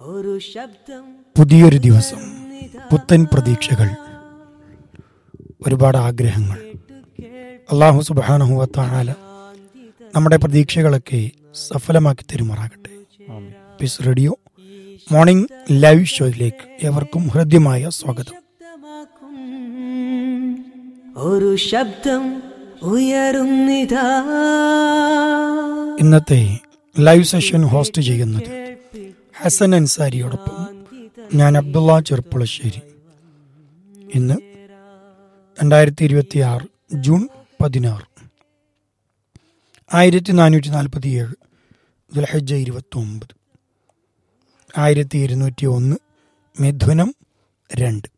ഒരു ശബ്ദം പുതിയൊരു ദിവസം പുത്തൻ പ്രതീക്ഷകൾ ഒരുപാട് ആഗ്രഹങ്ങൾ അള്ളാഹു സുബാനഹുവത്താല നമ്മുടെ പ്രതീക്ഷകളൊക്കെ സഫലമാക്കി തരുമാറാകട്ടെ പിസ് റേഡിയോ മോർണിംഗ് ലൈവ് ഷോയിലേക്ക് ഏവർക്കും ഹൃദ്യമായ സ്വാഗതം ശബ്ദമാക്കും ഒരു ശബ്ദം ഉയരുന്നിതാ ഇന്നത്തെ ലൈവ് സെഷൻ ഹോസ്റ്റ് ചെയ്യുന്നത് ഹസൻ അൻസാരിയോടൊപ്പം ഞാൻ അബ്ദുള്ള ചെറുപ്പുളശ്ശേരി ഇന്ന് രണ്ടായിരത്തി ഇരുപത്തി ആറ് ജൂൺ പതിനാറ് ആയിരത്തി നാനൂറ്റി നാൽപ്പത്തി ഏഴ് ദുൽഹജ്ജ ഇരുപത്തി ഒമ്പത് ആയിരത്തി ഇരുന്നൂറ്റി ഒന്ന് മിഥുനം രണ്ട്